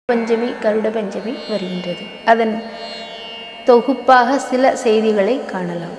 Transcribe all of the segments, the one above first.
பஞ்சமி கருட பஞ்சமி வருகின்றது அதன் தொகுப்பாக சில செய்திகளை காணலாம்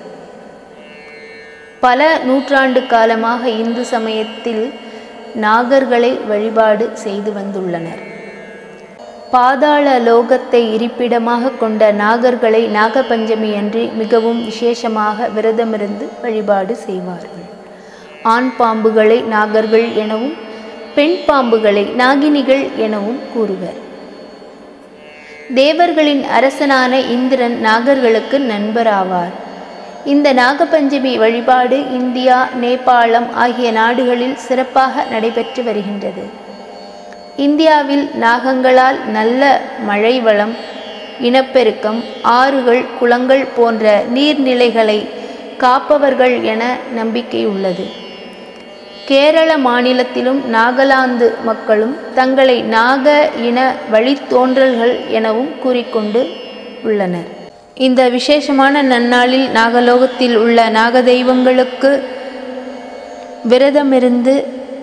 பல நூற்றாண்டு காலமாக இந்து சமயத்தில் நாகர்களை வழிபாடு செய்து வந்துள்ளனர் பாதாள லோகத்தை இருப்பிடமாக கொண்ட நாகர்களை நாகபஞ்சமி அன்று மிகவும் விசேஷமாக விரதமிருந்து வழிபாடு செய்வார்கள் ஆண் பாம்புகளை நாகர்கள் எனவும் பெண் பாம்புகளை நாகினிகள் எனவும் கூறுவர் தேவர்களின் அரசனான இந்திரன் நாகர்களுக்கு நண்பராவார் இந்த நாகபஞ்சமி வழிபாடு இந்தியா நேபாளம் ஆகிய நாடுகளில் சிறப்பாக நடைபெற்று வருகின்றது இந்தியாவில் நாகங்களால் நல்ல மழை வளம் இனப்பெருக்கம் ஆறுகள் குளங்கள் போன்ற நீர்நிலைகளை காப்பவர்கள் என நம்பிக்கை உள்ளது கேரள மாநிலத்திலும் நாகாலாந்து மக்களும் தங்களை நாக இன வழித்தோன்றல்கள் எனவும் கூறிக்கொண்டு உள்ளனர் இந்த விசேஷமான நன்னாளில் நாகலோகத்தில் உள்ள நாக தெய்வங்களுக்கு விரதமிருந்து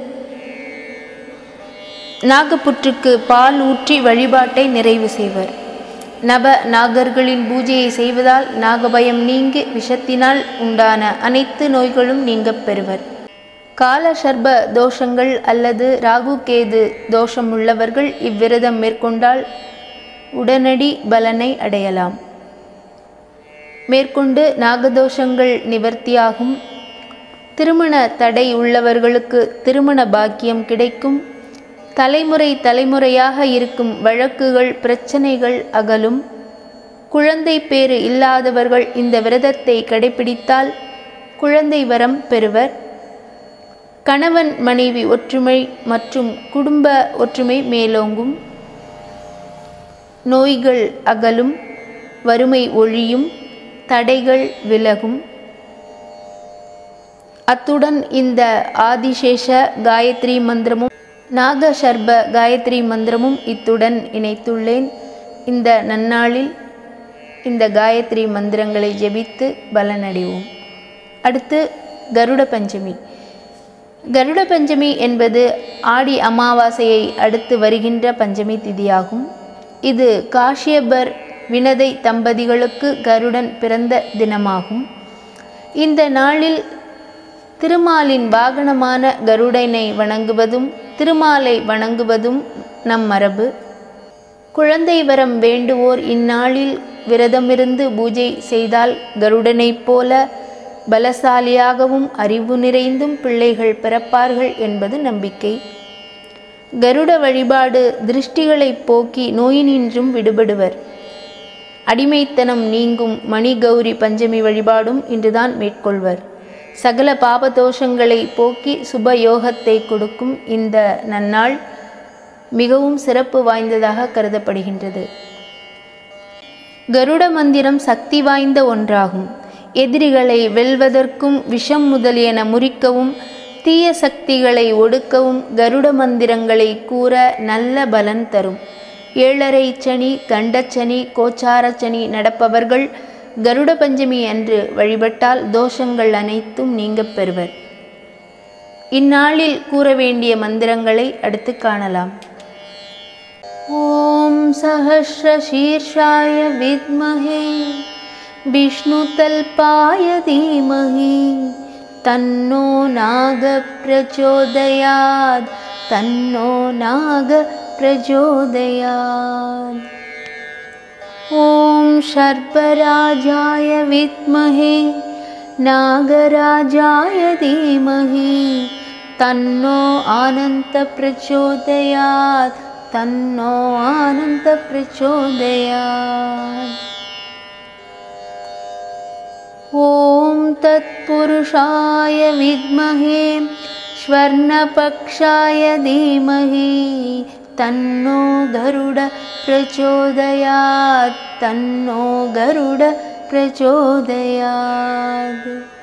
நாகப்புற்றுக்கு பால் ஊற்றி வழிபாட்டை நிறைவு செய்வர் நப நாகர்களின் பூஜையை செய்வதால் நாகபயம் நீங்கி விஷத்தினால் உண்டான அனைத்து நோய்களும் நீங்கப் பெறுவர் கால சர்ப தோஷங்கள் அல்லது ராகு கேது தோஷம் உள்ளவர்கள் இவ்விரதம் மேற்கொண்டால் உடனடி பலனை அடையலாம் மேற்கொண்டு நாகதோஷங்கள் நிவர்த்தியாகும் திருமண தடை உள்ளவர்களுக்கு திருமண பாக்கியம் கிடைக்கும் தலைமுறை தலைமுறையாக இருக்கும் வழக்குகள் பிரச்சனைகள் அகலும் குழந்தை பேறு இல்லாதவர்கள் இந்த விரதத்தை கடைபிடித்தால் குழந்தை வரம் பெறுவர் கணவன் மனைவி ஒற்றுமை மற்றும் குடும்ப ஒற்றுமை மேலோங்கும் நோய்கள் அகலும் வறுமை ஒழியும் தடைகள் விலகும் அத்துடன் இந்த ஆதிசேஷ காயத்ரி மந்திரமும் நாகசர்ப காயத்ரி மந்திரமும் இத்துடன் இணைத்துள்ளேன் இந்த நன்னாளில் இந்த காயத்ரி மந்திரங்களை ஜெபித்து பலனடைவோம் அடுத்து கருட பஞ்சமி கருட பஞ்சமி என்பது ஆடி அமாவாசையை அடுத்து வருகின்ற பஞ்சமி திதியாகும் இது காஷ்யபர் வினதை தம்பதிகளுக்கு கருடன் பிறந்த தினமாகும் இந்த நாளில் திருமாலின் வாகனமான கருடனை வணங்குவதும் திருமாலை வணங்குவதும் நம் மரபு குழந்தை வரம் வேண்டுவோர் இந்நாளில் விரதமிருந்து பூஜை செய்தால் கருடனைப் போல பலசாலியாகவும் அறிவு நிறைந்தும் பிள்ளைகள் பிறப்பார்கள் என்பது நம்பிக்கை கருட வழிபாடு திருஷ்டிகளை போக்கி நோயினின்றும் விடுபடுவர் அடிமைத்தனம் நீங்கும் மணி கௌரி பஞ்சமி வழிபாடும் இன்றுதான் மேற்கொள்வர் சகல பாபதோஷங்களை போக்கி சுப யோகத்தை கொடுக்கும் இந்த நன்னாள் மிகவும் சிறப்பு வாய்ந்ததாக கருதப்படுகின்றது கருட மந்திரம் சக்தி வாய்ந்த ஒன்றாகும் எதிரிகளை வெல்வதற்கும் விஷம் முதலியன முறிக்கவும் தீய சக்திகளை ஒடுக்கவும் கருட மந்திரங்களை கூற நல்ல பலன் தரும் ஏழரை சனி கண்டச்சனி கோச்சார சனி நடப்பவர்கள் கருட பஞ்சமி அன்று வழிபட்டால் தோஷங்கள் அனைத்தும் நீங்கப் பெறுவர் இந்நாளில் கூற வேண்டிய மந்திரங்களை அடுத்து காணலாம் ஓம் சஹஸ்ரசீர்ஷாய வித்மஹே विष्णुतल्पाय धीमहि तन्नो नाग प्रचोदयात् तन्नो नाग प्रचोदयात् ॐ शर्पराजाय विद्महे नागराजाय धीमहि तन्नो आनन्तप्रचोदयात् तन्नो आनन्तप्रचोदयात् ॐ तत्पुरुषाय विद्महे स्वर्णपक्षाय धीमहि तन्नो गरुड प्रचोदयात् तन्नो गरुड प्रचोदयात्